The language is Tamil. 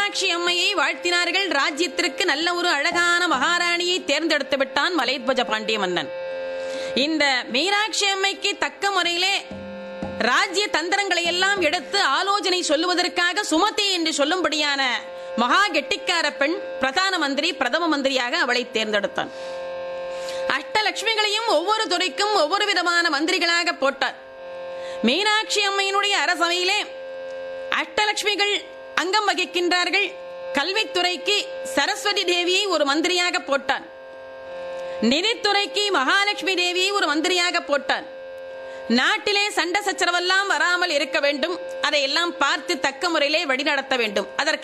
மீனாட்சி அம்மையை வாழ்த்தினார்கள் ராஜ்யத்திற்கு நல்ல ஒரு அழகான மகாராணியை தேர்ந்தெடுத்து விட்டான் மலைத்வஜ பாண்டிய மன்னன் இந்த மீனாட்சி அம்மைக்கு தக்க முறையிலே ராஜ்ய தந்திரங்களை எல்லாம் எடுத்து ஆலோசனை சொல்லுவதற்காக சுமதி என்று சொல்லும்படியான மகா கெட்டிக்கார பெண் பிரதான மந்திரி பிரதம மந்திரியாக அவளை தேர்ந்தெடுத்தான் அஷ்டலட்சுமிகளையும் ஒவ்வொரு துறைக்கும் ஒவ்வொரு விதமான மந்திரிகளாக போட்டார் மீனாட்சி அம்மையினுடைய அரசவையிலே அஷ்டலட்சுமிகள் அங்கம் வகிக்கின்றார்கள் கல்வித்துறைக்கு சரஸ்வதி தேவியை ஒரு மந்திரியாக போட்டான் நிதித்துறைக்கு மகாலட்சுமி தேவியை ஒரு மந்திரியாக போட்டான் நாட்டிலே சண்டை சச்சரவெல்லாம் வராமல் இருக்க வேண்டும் அதையெல்லாம் பார்த்து தக்க முறையிலே வழிநடத்த வேண்டும் அதற்கு